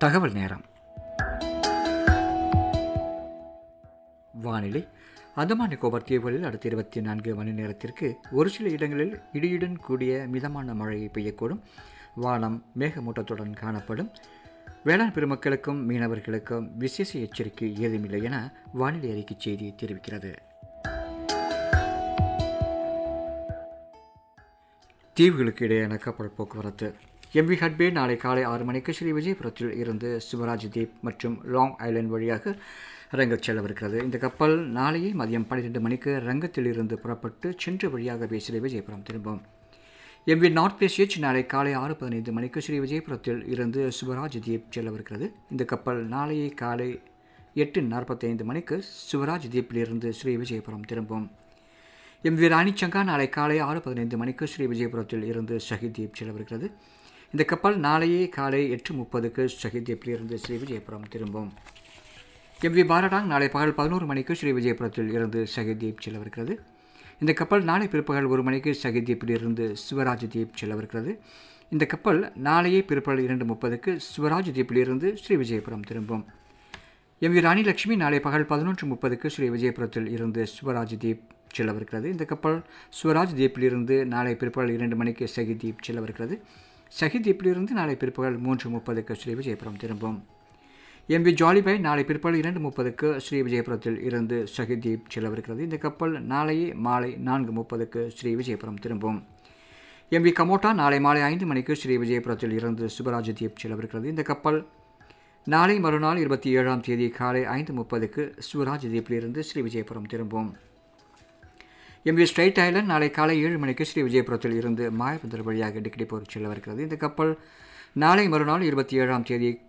தகவல் நேரம் வானிலை அந்தமான் நிக்கோபார் தீவுகளில் அடுத்த இருபத்தி நான்கு மணி நேரத்திற்கு ஒரு சில இடங்களில் இடியுடன் கூடிய மிதமான மழை பெய்யக்கூடும் வானம் மேகமூட்டத்துடன் காணப்படும் வேளாண் பெருமக்களுக்கும் மீனவர்களுக்கும் விசேஷ எச்சரிக்கை ஏதுமில்லை என வானிலை அறிக்கை செய்தி தெரிவிக்கிறது தீவுகளுக்கு இடையேயான கப்பல் போக்குவரத்து எம்வி ஹட்பே நாளை காலை ஆறு மணிக்கு ஸ்ரீ விஜயபுரத்தில் இருந்து சிவராஜ் தீப் மற்றும் லாங் ஐலாண்ட் வழியாக ரங்கத் செல்லவிருக்கிறது இந்த கப்பல் நாளையே மதியம் பன்னிரெண்டு மணிக்கு ரங்கத்தில் இருந்து புறப்பட்டு சென்று வழியாக ஸ்ரீ விஜயபுரம் திரும்பும் எம்வி நார்த் பேசியச் நாளை காலை ஆறு பதினைந்து மணிக்கு ஸ்ரீ விஜயபுரத்தில் இருந்து சிவராஜ் தீப் செல்லவிருக்கிறது இந்த கப்பல் நாளையே காலை எட்டு நாற்பத்தைந்து மணிக்கு சிவராஜ் தீப்பிலிருந்து ஸ்ரீ விஜயபுரம் திரும்பும் எம் வி ராணிச்சங்கா நாளை காலை ஆறு பதினைந்து மணிக்கு ஸ்ரீ விஜயபுரத்தில் இருந்து ஷஹீத் தீப் செல்லவிருக்கிறது இந்த கப்பல் நாளையே காலை எட்டு முப்பதுக்கு ஷஹீத் தீப்பில் இருந்து ஸ்ரீ விஜயபுரம் திரும்பும் எம் வி பாரடாங் நாளை பகல் பதினோரு மணிக்கு ஸ்ரீ விஜயபுரத்தில் இருந்து ஷஹீத் தீப் செல்லவிருக்கிறது இந்த கப்பல் நாளை பிற்பகல் ஒரு மணிக்கு ஷஹீத் தீப்பில் இருந்து சிவராஜ் தீப் செல்லவிருக்கிறது இந்த கப்பல் நாளையே பிற்பகல் இரண்டு முப்பதுக்கு சிவராஜ் தீப்பில் இருந்து ஸ்ரீ விஜயபுரம் திரும்பும் எம் வி ராணி லட்சுமி நாளை பகல் பதினொன்று முப்பதுக்கு ஸ்ரீ விஜயபுரத்தில் இருந்து சிவராஜ் தீப் செல்லவிருக்கிறது இந்த கப்பல் சுவராஜ் தீப்பிலிருந்து நாளை பிற்பகல் இரண்டு மணிக்கு சகி தீப் செல்லவிருக்கிறது சகி தீப்பிலிருந்து நாளை பிற்பகல் மூன்று முப்பதுக்கு ஸ்ரீ விஜயபுரம் திரும்பும் எம்பி ஜாலிபாய் நாளை பிற்பகல் இரண்டு முப்பதுக்கு ஸ்ரீ விஜயபுரத்தில் இருந்து சஹி தீப் செல்லவிருக்கிறது இந்த கப்பல் நாளையே மாலை நான்கு முப்பதுக்கு ஸ்ரீ விஜயபுரம் திரும்பும் எம்பி கமோட்டா நாளை மாலை ஐந்து மணிக்கு ஸ்ரீ விஜயபுரத்தில் இருந்து சுபராஜ் தீப் செல்லவிருக்கிறது இந்த கப்பல் நாளை மறுநாள் இருபத்தி ஏழாம் தேதி காலை ஐந்து முப்பதுக்கு சுவராஜ் தீப்பிலிருந்து ஸ்ரீ விஜயபுரம் திரும்பும் எம்வி ஸ்ட்ரைட் ஐலண்ட் நாளை காலை ஏழு மணிக்கு ஸ்ரீ விஜயபுரத்தில் இருந்து மாயபந்தர் வழியாக டிக்கிடி போர் செல்லவிருக்கிறது இந்த கப்பல் நாளை மறுநாள் இருபத்தி ஏழாம் தேதி